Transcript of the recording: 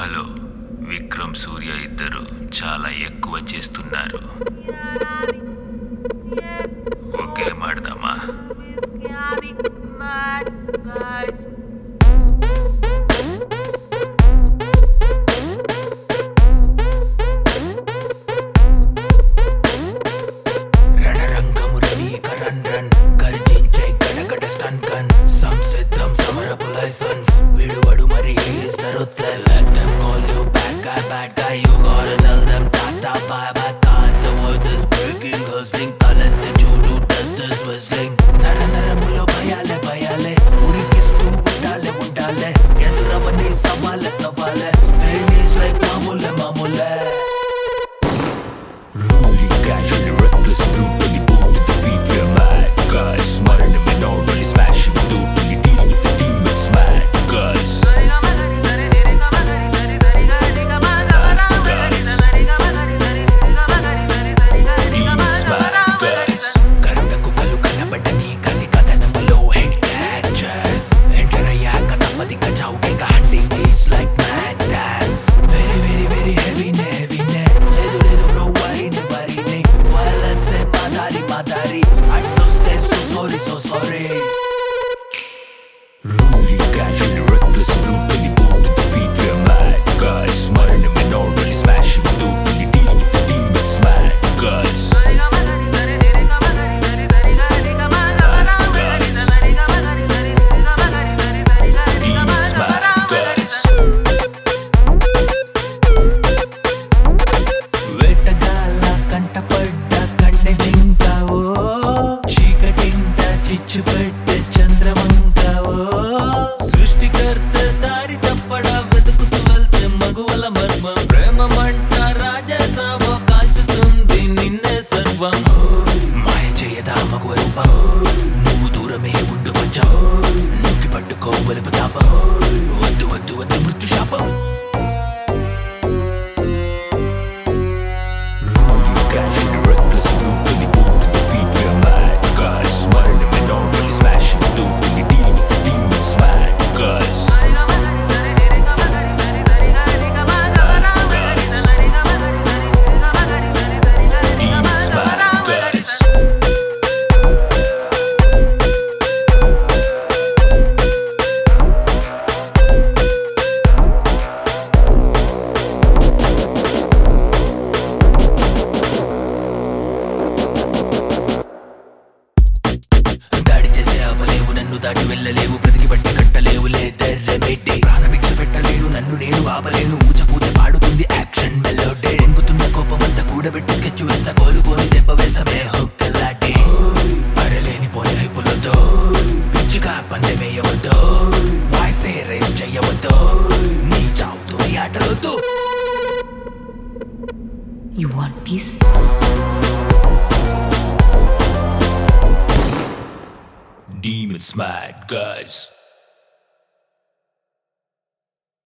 Hello Vikram సూర్య ఇద్దరు చాలా ఎక్కువ చేస్తున్నారు ఓకే మాడదామా రణరంగము రణీకరన్ రన్ గర్జించే గడగడ స్టన్ గన్ సంసిద్ధం సమరపు లైసెన్స్ విడువడు మరి he's the ruthless let them call you bad guy bad guy you gotta tell them tata bye bye can't the world is breaking hustling తలెత్తి చూడు death is whistling నర నరములో భయాలే భయాలే ఉరికిస్తూ ఉండాలే ఉండాలే ఎదురవని సవాలే సవాలే pain is like మామూలే మామూలే Ruly, casually, reckless, brutally, bold with the feet, we're mad guys. Modern and minority, smashing, totally, deal with the demons, mad guys. Demons, mad guys. కరుణ కుక్కలు కనబడని కసి కథనములో హెడ్ క్యాచర్స్ ఎంటర్ అయ్యాక తప్పది కచావుకేక hunting is like mad dance very very very హెవీనే హెవీనే లేదు లేదు బ్రో వరిని వరిని వైలెన్స్ ఏ మాదారి మాదారి అడ్డొస్తే so sorry so sorry Ruly, casually, reckless, brutally, bold with the feet, we're mad guys. Modern and minority, smashing, totally, deal with the demons, mad guys. Demons, mad guys. వేటగాళ్ళ కంటపడ్డ కన్నె జింకావో చీకటింట చిచ్చు పెట్టే చంద్రవంకావో సృష్టికర్త దారి తప్పడ వెతుకుతూ వెళ్తే మగువల మర్మం ప్రేమ మంట రాజసావో కాల్చుతుంది నిన్నే సర్వం మాయ చేయదా మగువ రూపం నువ్వు దూరమే ఉండు కొంచెం నొక్కి పట్టుకో వెలుపు తాపం వద్దు వద్దు వద్దు మృత్యు శాపం Ruly, casually, reckless, brutally, bold with the feet, we're mad guys. Modern and minority, smashing, totally, deal with the demons, mad guys. Demons, mad guys. దాడి చేసే ఆపలేవు నన్ను దాటి వెళ్ళలేవు బ్రతికి పట్టి కట్టలేవు లేదెర్రమెట్టి ప్రాణభిక్ష పెట్టలేను నన్ను నేను ఆపలేను ఊచకూత పాడుతుంది యాక్షన్ మెలోడే ఎంగుతున్న కోపం అంతా కూడబెట్టి స్కెచ్ వేస్తా కోలుకోని దెబ్బ వేస్తా మే హుక్కలాటి పడలేని పోని హైపులతో పిచ్చిగా పందెమేయవద్దు వాయిసే రేస్ చెయ్యవద్దు నీ చావుతో నీ ఆటలొద్దు You want peace? Demons, mad guys.